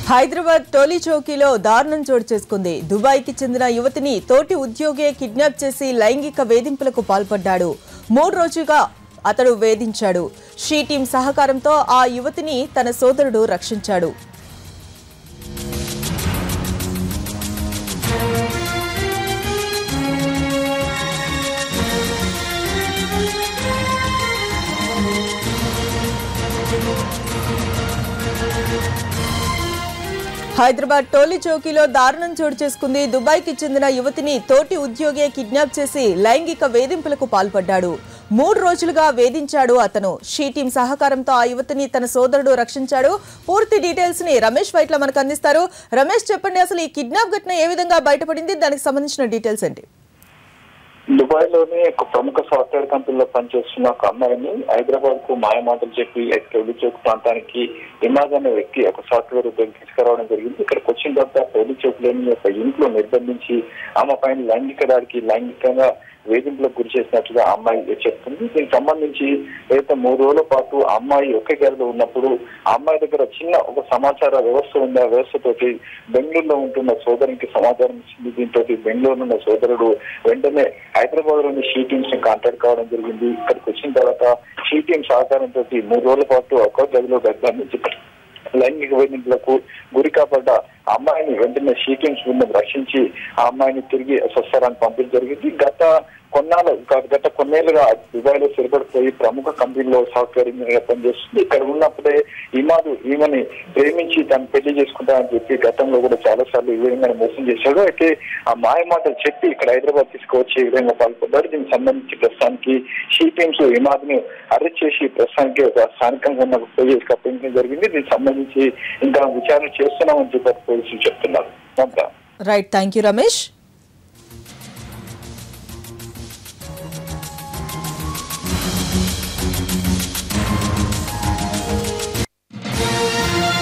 హైదరాబాద్ టోలీ చౌకీలో దారుణం చోటు చేసుకుంది దుబాయ్కి చెందిన యువతిని తోటి ఉద్యోగే కిడ్నాప్ చేసి లైంగిక వేధింపులకు పాల్పడ్డాడు మూడు రోజులుగా అతడు వేధించాడు షీ టీం సహకారంతో ఆ యువతిని తన సోదరుడు రక్షించాడు హైదరాబాద్ టోలీ చౌకీలో దారుణం చోటు చేసుకుంది దుబాయ్కి చెందిన యువతిని తోటి ఉద్యోగే కిడ్నాప్ చేసి లైంగిక వేధింపులకు పాల్పడ్డాడు మూడు రోజులుగా వేధించాడు అతను షీ టీం సహకారంతో ఆ యువతిని తన సోదరుడు రక్షించాడు పూర్తి డీటెయిల్స్ ని రమేష్ వైట్ల మనకు అందిస్తారు రమేష్ చెప్పండి అసలు ఈ కిడ్నాప్ ఘటన ఏ విధంగా బయటపడింది దానికి సంబంధించిన డీటెయిల్స్ ఏంటి దుబాయ్ లోని ఒక ప్రముఖ సాఫ్ట్వేర్ కంపెనీలో పనిచేస్తున్న ఒక అమ్మాయిని హైదరాబాద్ కు మాయమాటలు చెప్పి టోలీ చౌక్ ప్రాంతానికి ఇమాజ్ అనే వ్యక్తి ఒక సాఫ్ట్వేర్ ఉద్యోగం తీసుకురావడం జరిగింది ఇక్కడికి వచ్చిన తర్వాత టోలీ చౌక్ లోని ఒక ఇంట్లో నిర్బంధించి ఆమె పైన లైంగిక దాడికి లైంగికంగా వేధింపులకు గురి చేసినట్లుగా ఆ అమ్మాయి చెప్తుంది దీనికి సంబంధించి ఏదైతే మూడు రోజుల పాటు ఆ అమ్మాయి ఒకే గదిలో ఉన్నప్పుడు ఆ అమ్మాయి దగ్గర చిన్న ఒక సమాచార వ్యవస్థ ఉంది ఆ వ్యవస్థతోటి బెంగళూరులో ఉంటున్న సోదరునికి సమాచారం ఇచ్చింది దీంతో బెంగళూరు ఉన్న సోదరుడు వెంటనే హైదరాబాద్ లోని షీ టీమ్స్ ని కాంటాక్ట్ కావడం జరిగింది ఇక్కడికి వచ్చిన తర్వాత షీ టీమ్ సహకారంతో మూడు రోజుల పాటు ఒక్కో గదిలో గర్భాన్ని లైంగిక వేధింపులకు గురి కాబడ్డ ఆ అమ్మాయిని వెంటనే షీటింగ్స్ బృందం రక్షించి ఆ అమ్మాయిని తిరిగి స్వస్థరానికి పంపించడం జరిగింది గత కొన్నాళ్ళు గ- గత కొన్నేళ్లుగా దుబాయ్ లో స్థిరపడిపోయి ప్రముఖ కంపెనీలో సాఫ్ట్వేర్ ఇంజనీర్ గా పనిచేస్తుంది ఇక్కడ ఉన్నప్పుడే ఇమాదు ఈమెని ప్రేమించి తను పెళ్లి చేసుకుంటానని చెప్పి గతంలో కూడా చాలా సార్లు ఈ విధంగా మోసం చేశాడు అయితే ఆ మాయ మాటలు చెప్పి ఇక్కడ హైదరాబాద్ తీసుకువచ్చి ఈ విధంగా పాల్పడ్డాడు దీనికి సంబంధించి ప్రస్తుతానికి షీ టీమ్స్ ఇమాద్ని అరెస్ట్ చేసి ప్రస్తుతానికి ఒక స్థానికంగా ఉన్న పోలీసులకు అప్పగించడం జరిగింది దీనికి సంబంధించి ఇంకా విచారణ చేస్తున్నామని చెప్పి పోలీసులు చెప్తున్నారు Mamata right thank you Ramesh